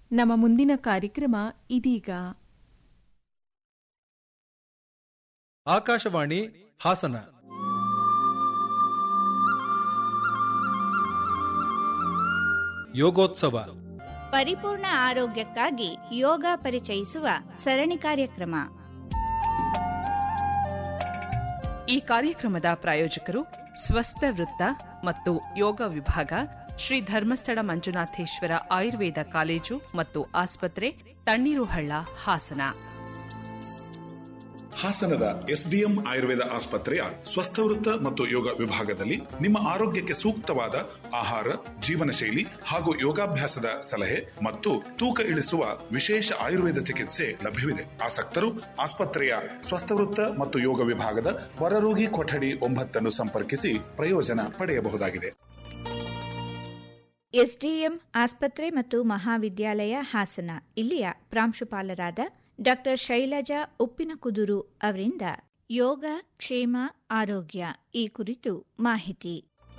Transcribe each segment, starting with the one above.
ನಮ್ಮ ಮುಂದಿನ ಕಾರ್ಯಕ್ರಮ ಇದೀಗ ಆಕಾಶವಾಣಿ ಹಾಸನ ಯೋಗೋತ್ಸವ ಪರಿಪೂರ್ಣ ಆರೋಗ್ಯಕ್ಕಾಗಿ ಯೋಗ ಪರಿಚಯಿಸುವ ಸರಣಿ ಕಾರ್ಯಕ್ರಮ ಈ ಕಾರ್ಯಕ್ರಮದ ಪ್ರಾಯೋಜಕರು ಸ್ವಸ್ಥ ವೃತ್ತ ಮತ್ತು ಯೋಗ ವಿಭಾಗ ಶ್ರೀ ಧರ್ಮಸ್ಥಳ ಮಂಜುನಾಥೇಶ್ವರ ಆಯುರ್ವೇದ ಕಾಲೇಜು ಮತ್ತು ಆಸ್ಪತ್ರೆ ತಣ್ಣೀರುಹಳ್ಳ ಹಾಸನ ಹಾಸನದ ಎಸ್ಡಿಎಂ ಆಯುರ್ವೇದ ಆಸ್ಪತ್ರೆಯ ಸ್ವಸ್ಥವೃತ್ತ ಮತ್ತು ಯೋಗ ವಿಭಾಗದಲ್ಲಿ ನಿಮ್ಮ ಆರೋಗ್ಯಕ್ಕೆ ಸೂಕ್ತವಾದ ಆಹಾರ ಜೀವನ ಶೈಲಿ ಹಾಗೂ ಯೋಗಾಭ್ಯಾಸದ ಸಲಹೆ ಮತ್ತು ತೂಕ ಇಳಿಸುವ ವಿಶೇಷ ಆಯುರ್ವೇದ ಚಿಕಿತ್ಸೆ ಲಭ್ಯವಿದೆ ಆಸಕ್ತರು ಆಸ್ಪತ್ರೆಯ ಸ್ವಸ್ಥವೃತ್ತ ಮತ್ತು ಯೋಗ ವಿಭಾಗದ ಹೊರರೋಗಿ ಕೊಠಡಿ ಒಂಬತ್ತನ್ನು ಸಂಪರ್ಕಿಸಿ ಪ್ರಯೋಜನ ಪಡೆಯಬಹುದಾಗಿದೆ ಎಸ್ಡಿಎಂ ಆಸ್ಪತ್ರೆ ಮತ್ತು ಮಹಾವಿದ್ಯಾಲಯ ಹಾಸನ ಇಲ್ಲಿಯ ಪ್ರಾಂಶುಪಾಲರಾದ ಡಾಕ್ಟರ್ ಶೈಲಜಾ ಉಪ್ಪಿನಕುದುರು ಅವರಿಂದ ಯೋಗ ಕ್ಷೇಮ ಆರೋಗ್ಯ ಈ ಕುರಿತು ಮಾಹಿತಿ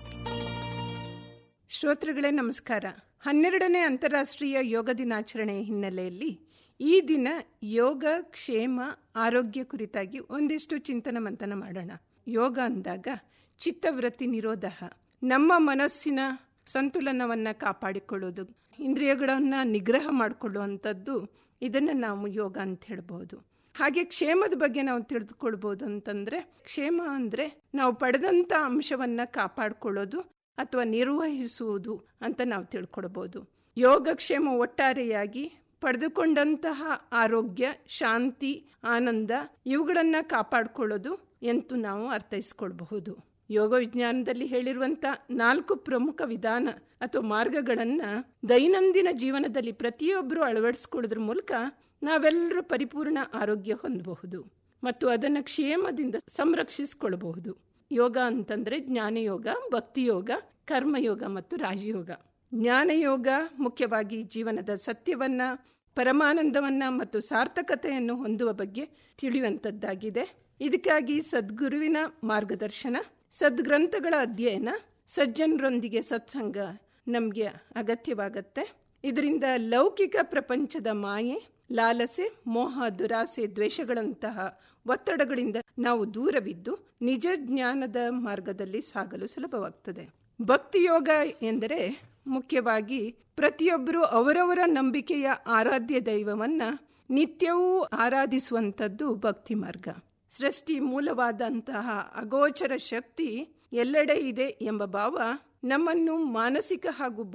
ಶ್ರೋತೃಗಳೇ ನಮಸ್ಕಾರ ಹನ್ನೆರಡನೇ ಅಂತಾರಾಷ್ಟ್ರೀಯ ಯೋಗ ದಿನಾಚರಣೆ ಹಿನ್ನೆಲೆಯಲ್ಲಿ ಈ ದಿನ ಯೋಗ ಕ್ಷೇಮ ಆರೋಗ್ಯ ಕುರಿತಾಗಿ ಒಂದಿಷ್ಟು ಚಿಂತನ ಮಂಥನ ಮಾಡೋಣ ಯೋಗ ಅಂದಾಗ ಚಿತ್ತವೃತ್ತಿ ನಿರೋಧ ನಮ್ಮ ಮನಸ್ಸಿನ ಸಂತುಲನವನ್ನು ಕಾಪಾಡಿಕೊಳ್ಳೋದು ಇಂದ್ರಿಯಗಳನ್ನು ನಿಗ್ರಹ ಮಾಡಿಕೊಳ್ಳುವಂಥದ್ದು ಇದನ್ನು ನಾವು ಯೋಗ ಅಂತ ಹೇಳ್ಬೋದು ಹಾಗೆ ಕ್ಷೇಮದ ಬಗ್ಗೆ ನಾವು ತಿಳಿದುಕೊಳ್ಬೋದು ಅಂತಂದ್ರೆ ಕ್ಷೇಮ ಅಂದ್ರೆ ನಾವು ಪಡೆದಂತ ಅಂಶವನ್ನ ಕಾಪಾಡಿಕೊಳ್ಳೋದು ಅಥವಾ ನಿರ್ವಹಿಸುವುದು ಅಂತ ನಾವು ತಿಳ್ಕೊಳ್ಬೋದು ಯೋಗಕ್ಷೇಮ ಒಟ್ಟಾರೆಯಾಗಿ ಪಡೆದುಕೊಂಡಂತಹ ಆರೋಗ್ಯ ಶಾಂತಿ ಆನಂದ ಇವುಗಳನ್ನ ಕಾಪಾಡಿಕೊಳ್ಳೋದು ಎಂದು ನಾವು ಅರ್ಥೈಸ್ಕೊಳ್ಬಹುದು ಯೋಗ ವಿಜ್ಞಾನದಲ್ಲಿ ಹೇಳಿರುವಂತ ನಾಲ್ಕು ಪ್ರಮುಖ ವಿಧಾನ ಅಥವಾ ಮಾರ್ಗಗಳನ್ನ ದೈನಂದಿನ ಜೀವನದಲ್ಲಿ ಪ್ರತಿಯೊಬ್ಬರು ಅಳವಡಿಸ್ಕೊಳ್ಳೋದ್ರ ಮೂಲಕ ನಾವೆಲ್ಲರೂ ಪರಿಪೂರ್ಣ ಆರೋಗ್ಯ ಹೊಂದಬಹುದು ಮತ್ತು ಅದನ್ನು ಕ್ಷೇಮದಿಂದ ಸಂರಕ್ಷಿಸಿಕೊಳ್ಳಬಹುದು ಯೋಗ ಅಂತಂದ್ರೆ ಜ್ಞಾನಯೋಗ ಭಕ್ತಿಯೋಗ ಕರ್ಮಯೋಗ ಮತ್ತು ರಾಜಯೋಗ ಜ್ಞಾನಯೋಗ ಮುಖ್ಯವಾಗಿ ಜೀವನದ ಸತ್ಯವನ್ನ ಪರಮಾನಂದವನ್ನ ಮತ್ತು ಸಾರ್ಥಕತೆಯನ್ನು ಹೊಂದುವ ಬಗ್ಗೆ ತಿಳಿಯುವಂಥದ್ದಾಗಿದೆ ಇದಕ್ಕಾಗಿ ಸದ್ಗುರುವಿನ ಮಾರ್ಗದರ್ಶನ ಸದ್ಗ್ರಂಥಗಳ ಅಧ್ಯಯನ ಸಜ್ಜನರೊಂದಿಗೆ ಸತ್ಸಂಗ ನಮಗೆ ಅಗತ್ಯವಾಗತ್ತೆ ಇದರಿಂದ ಲೌಕಿಕ ಪ್ರಪಂಚದ ಮಾಯೆ ಲಾಲಸೆ ಮೋಹ ದುರಾಸೆ ದ್ವೇಷಗಳಂತಹ ಒತ್ತಡಗಳಿಂದ ನಾವು ದೂರವಿದ್ದು ನಿಜ ಜ್ಞಾನದ ಮಾರ್ಗದಲ್ಲಿ ಸಾಗಲು ಸುಲಭವಾಗ್ತದೆ ಭಕ್ತಿಯೋಗ ಎಂದರೆ ಮುಖ್ಯವಾಗಿ ಪ್ರತಿಯೊಬ್ಬರು ಅವರವರ ನಂಬಿಕೆಯ ಆರಾಧ್ಯ ದೈವವನ್ನ ನಿತ್ಯವೂ ಆರಾಧಿಸುವಂಥದ್ದು ಭಕ್ತಿ ಮಾರ್ಗ ಸೃಷ್ಟಿ ಮೂಲವಾದಂತಹ ಅಗೋಚರ ಶಕ್ತಿ ಎಲ್ಲೆಡೆ ಇದೆ ಎಂಬ ಭಾವ ನಮ್ಮನ್ನು ಮಾನಸಿಕ ಹಾಗೂ